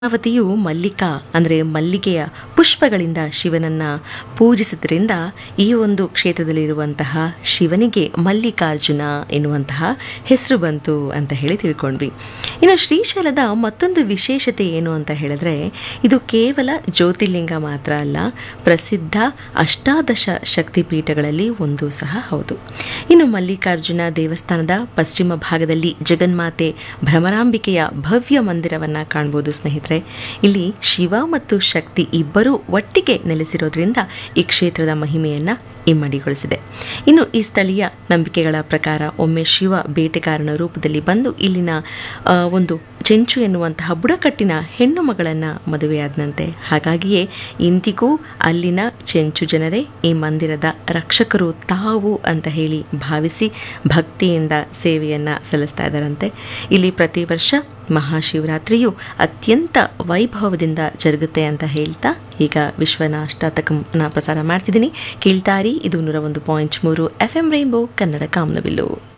ಪಾರ್ವತಿಯು ಮಲ್ಲಿಕಾ ಅಂದರೆ ಮಲ್ಲಿಗೆಯ ಪುಷ್ಪಗಳಿಂದ ಶಿವನನ್ನ ಪೂಜಿಸಿದ್ರಿಂದ ಈ ಒಂದು ಕ್ಷೇತ್ರದಲ್ಲಿರುವಂತಹ ಶಿವನಿಗೆ ಮಲ್ಲಿಕಾರ್ಜುನ ಎನ್ನುವಂತಹ ಹೆಸರು ಬಂತು ಅಂತ ಹೇಳಿ ತಿಳ್ಕೊಂಡ್ವಿ ಇನ್ನು ಶ್ರೀಶೈಲದ ಮತ್ತೊಂದು ವಿಶೇಷತೆ ಏನು ಅಂತ ಹೇಳಿದ್ರೆ ಇದು ಕೇವಲ ಜ್ಯೋತಿರ್ಲಿಂಗ ಮಾತ್ರ ಅಲ್ಲ ಪ್ರಸಿದ್ಧ ಅಷ್ಟಾದಶ ಶಕ್ತಿಪೀಠಗಳಲ್ಲಿ ಒಂದು ಸಹ ಹೌದು ಇನ್ನು ಮಲ್ಲಿಕಾರ್ಜುನ ದೇವಸ್ಥಾನದ ಪಶ್ಚಿಮ ಭಾಗದಲ್ಲಿ ಜಗನ್ಮಾತೆ ಭ್ರಮರಾಂಬಿಕೆಯ ಭವ್ಯ ಮಂದಿರವನ್ನು ಕಾಣ್ಬೋದು ಸ್ನೇಹಿತರೆ ಇಲ್ಲಿ ಶಿವ ಮತ್ತು ಶಕ್ತಿ ಇಬ್ಬರೂ ಒಟ್ಟಿಗೆ ನೆಲೆಸಿರೋದ್ರಿಂದ ಈ ಕ್ಷೇತ್ರದ ಮಹಿಮೆಯನ್ನು ಇಮ್ಮಡಿಗೊಳಿಸಿದೆ ಇನ್ನು ಈ ಸ್ಥಳೀಯ ನಂಬಿಕೆಗಳ ಪ್ರಕಾರ ಒಮ್ಮೆ ಶಿವ ಬೇಟೆಗಾರನ ರೂಪದಲ್ಲಿ ಬಂದು ಇಲ್ಲಿನ ಆ, ಒಂದು ಚೆಂಚು ಎನ್ನುವಂತಹ ಬುಡಕಟ್ಟಿನ ಹೆಣ್ಣು ಮಗಳನ್ನು ಮದುವೆಯಾದನಂತೆ ಹಾಗಾಗಿಯೇ ಇಂದಿಗೂ ಅಲ್ಲಿನ ಚೆಂಚು ಜನರೇ ಈ ಮಂದಿರದ ರಕ್ಷಕರು ತಾವು ಅಂತ ಹೇಳಿ ಭಾವಿಸಿ ಭಕ್ತಿಯಿಂದ ಸೇವೆಯನ್ನು ಸಲ್ಲಿಸ್ತಾ ಇದ್ದಾರಂತೆ ಇಲ್ಲಿ ಪ್ರತಿ ವರ್ಷ ಮಹಾಶಿವರಾತ್ರಿಯು ಅತ್ಯಂತ ವೈಭವದಿಂದ ಜರುಗುತ್ತೆ ಅಂತ ಹೇಳ್ತಾ ಈಗ ವಿಶ್ವನ ಅಷ್ಟಾತಕಂನ ಪ್ರಸಾರ ಮಾಡ್ತಿದ್ದೀನಿ ಕೇಳ್ತಾರಿ ಇದು ನೂರ ಒಂದು ಪಾಯಿಂಟ್ ಮೂರು ಎಫ್ ಎಂ ರೈನ್ಬೋ ಕನ್ನಡ ಕಾಮನಬಿಲ್ಲು